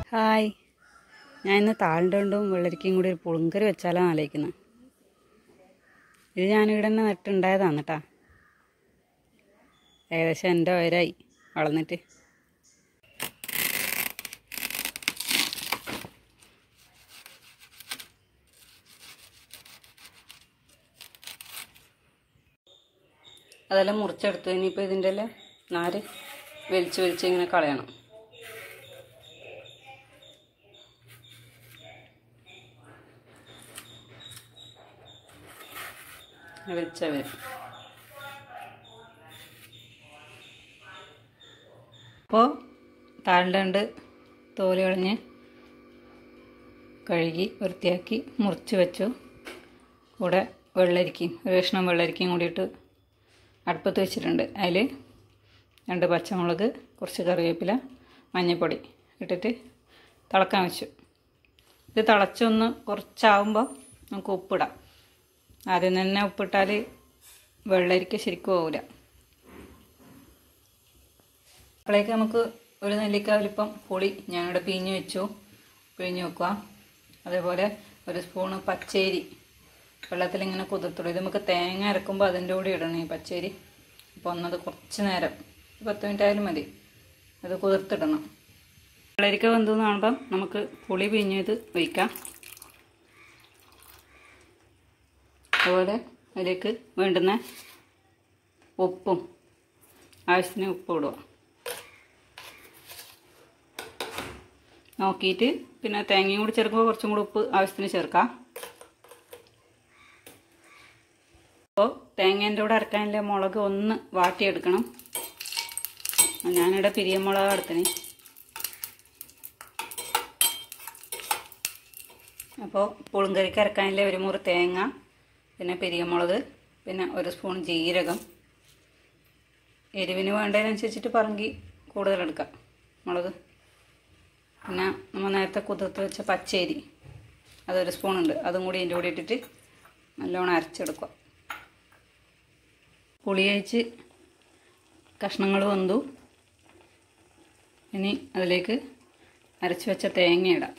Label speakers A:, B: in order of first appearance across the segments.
A: hi ഞാൻ ഇന്ന് താളിൻ്റെ വെള്ളരിക്കയും കൂടി ഒരു പുളുങ്കറി വെച്ചാലോ ആലോചിക്കുന്നത് ഇത് ഞാനിവിടെ തന്നെ നട്ടുണ്ടായതാണ് കേട്ടാ ഏകദേശം എൻ്റെ ഉയരായി വളർന്നിട്ട് അതെല്ലാം മുറിച്ചെടുത്ത് ഇനിയിപ്പോൾ ഇതിൻ്റെ എല്ലാം നാര് വലിച്ച് വലിച്ച് ഇങ്ങനെ കളയണം വലിച്ച വരും അപ്പോൾ താഴണ്ട് തോല് കളഞ്ഞ് കഴുകി വൃത്തിയാക്കി മുറിച്ച് വെച്ചു കൂടെ വെള്ളരിക്കയും ഒരു കഷ്ണം വെള്ളരിക്കയും കൂടിയിട്ട് അടുപ്പത്ത് വെച്ചിട്ടുണ്ട് അതിൽ രണ്ട് പച്ചമുളക് കുറച്ച് കറിവേപ്പില മഞ്ഞൾപ്പൊടി ഇട്ടിട്ട് തിളക്കാൻ വെച്ചു ഇത് തിളച്ചൊന്ന് കുറച്ചാവുമ്പോൾ നമുക്ക് ഉപ്പിടാം ആദ്യം തന്നെ ഉപ്പിട്ടാൽ വെള്ളരിക്ക ശരിക്കും പോകില്ല അപ്പോഴേക്ക് നമുക്ക് ഒരു നെല്ലിക്ക വലിപ്പം പുളി ഞാനിവിടെ പിഴിഞ്ഞ് വെച്ചു പിഴിഞ്ഞ് വെക്കുക അതേപോലെ ഒരു സ്പൂണ് പച്ചരി വെള്ളത്തിൽ ഇങ്ങനെ കുതിർത്തുള്ളൂ ഇത് നമുക്ക് തേങ്ങ അരക്കുമ്പോൾ അതിൻ്റെ കൂടെ ഇടണം ഈ പച്ചരി അപ്പോൾ ഒന്നത് കുറച്ച് നേരം ഒരു പത്ത് മിനിറ്റ് ആയാലും മതി അത് കുതിർത്തിടണം വെള്ളരിക്ക വെന്തെന്ന് കാണുമ്പം നമുക്ക് പുളി പിഴിഞ്ഞത് ഒഴിക്കാം അതുപോലെ അതിലേക്ക് വേണ്ടുന്ന ഉപ്പും ആവശ്യത്തിന് ഉപ്പ് ഇടുക നോക്കിയിട്ട് പിന്നെ തേങ്ങയും കൂടി ചേർക്കുമ്പോൾ കുറച്ചും കൂടി ഉപ്പ് ആവശ്യത്തിന് ചേർക്കാം അപ്പോൾ തേങ്ങേൻ്റെ കൂടെ അരക്കാനുള്ള മുളക് ഒന്ന് വാട്ടിയെടുക്കണം ഞാനിവിടെ പിരിയമുളക് എടുത്തിന് അപ്പോൾ പുളുങ്കറിക്ക് അരക്കാനുള്ള ഒരു മുറി തേങ്ങ പിന്നെ പെരിയമുളക് പിന്നെ ഒരു സ്പൂൺ ജീരകം എരിവിന് വേണ്ടതിനനുസരിച്ചിട്ട് പറങ്കി കൂടുതലെടുക്കാം മുളക് പിന്നെ നമ്മൾ നേരത്തെ കുതിർത്ത് വെച്ച പച്ചരി അതൊരു സ്പൂണുണ്ട് അതും കൂടി ഇതിൻ്റെ കൂടി ഇട്ടിട്ട് നല്ലോണം അരച്ചെടുക്കുക പുളി കഴിച്ച് കഷ്ണങ്ങൾ വന്നു ഇനി അതിലേക്ക് അരച്ച് വെച്ച തേങ്ങ ഇടാം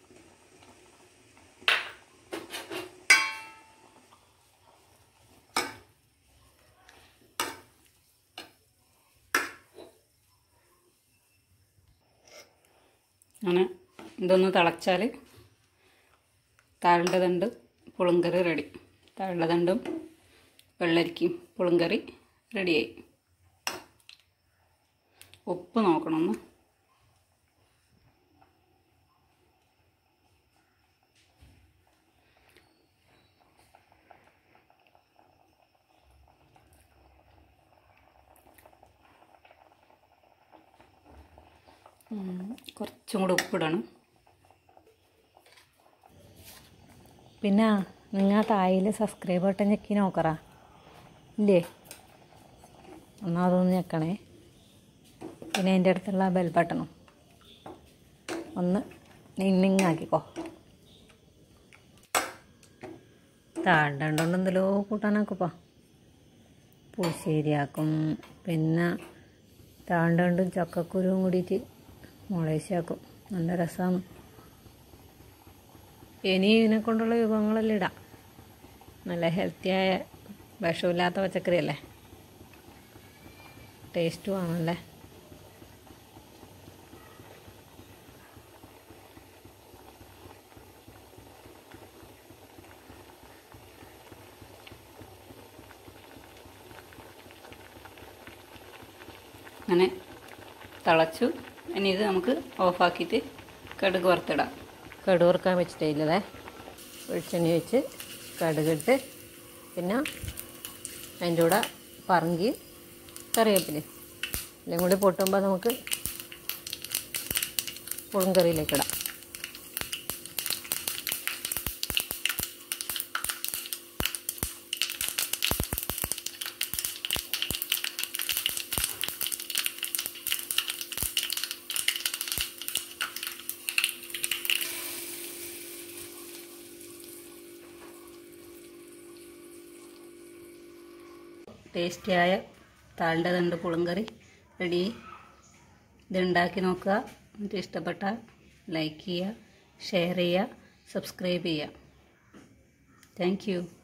A: അങ്ങനെ ഇതൊന്ന് തിളച്ചാൽ താഴേണ്ടതുണ്ട് പുളുങ്കറി റെഡി താഴേണ്ടതുണ്ടും വെള്ളരിക്കും പുളുങ്കറി റെഡിയായി ഉപ്പ് നോക്കണം ഒന്ന് കുറച്ചും കൂടി ഉപ്പിടണം
B: പിന്നെ നിങ്ങൾ തായിൽ സബ്സ്ക്രൈബ് ബട്ടൺ ഞെക്കി നോക്കറ ഇല്ലേ എന്നാൽ അതൊന്ന് ഞെക്കണേ പിന്നെ അതിൻ്റെ അടുത്തുള്ള ബെൽ ബട്ടണും ഒന്ന് നിന്നിങ്ങാക്കിക്കോ താഴണ്ടോണ്ട് എന്തെല്ലോ കൂട്ടാനാക്കുപ്പാ പുളിശ്ശേരിയാക്കും പിന്നെ താണ്ടണ്ടും ചക്കക്കുരുവും കൂടിയിട്ട് മുളേശാക്കും നല്ല രസമാണ് ഇനി ഇതിനെ കൊണ്ടുള്ള വിഭവങ്ങളെല്ലാം ഇടാം നല്ല ഹെൽത്തിയായ വിഷമില്ലാത്ത പച്ചക്കറിയല്ലേ ടേസ്റ്റും ആണല്ലേ
A: അങ്ങനെ തിളച്ചു ഇനി ഇത് നമുക്ക് ഓഫാക്കിയിട്ട് കടുക് വറുത്തിടാം
B: കടുവറുക്കാൻ വെച്ചിട്ടില്ലേ വെളിച്ചെണ്ണ വെച്ച് കടുകിട്ട് പിന്നെ അതിൻ്റെ കൂടെ പറങ്കി കറിവേപ്പില എല്ലാം കൂടി പൊട്ടുമ്പോൾ നമുക്ക് പുളുങ്കറിയിലേക്ക് ഇടാം
A: ടേസ്റ്റിയായ താളിൻ്റെ തണ്ട് പുളുങ്കറി റെഡി ഇതുണ്ടാക്കി നോക്കുക എന്നിട്ട് ഇഷ്ടപ്പെട്ടാൽ ലൈക്ക് ചെയ്യുക ഷെയർ ചെയ്യുക സബ്സ്ക്രൈബ് ചെയ്യുക താങ്ക് യു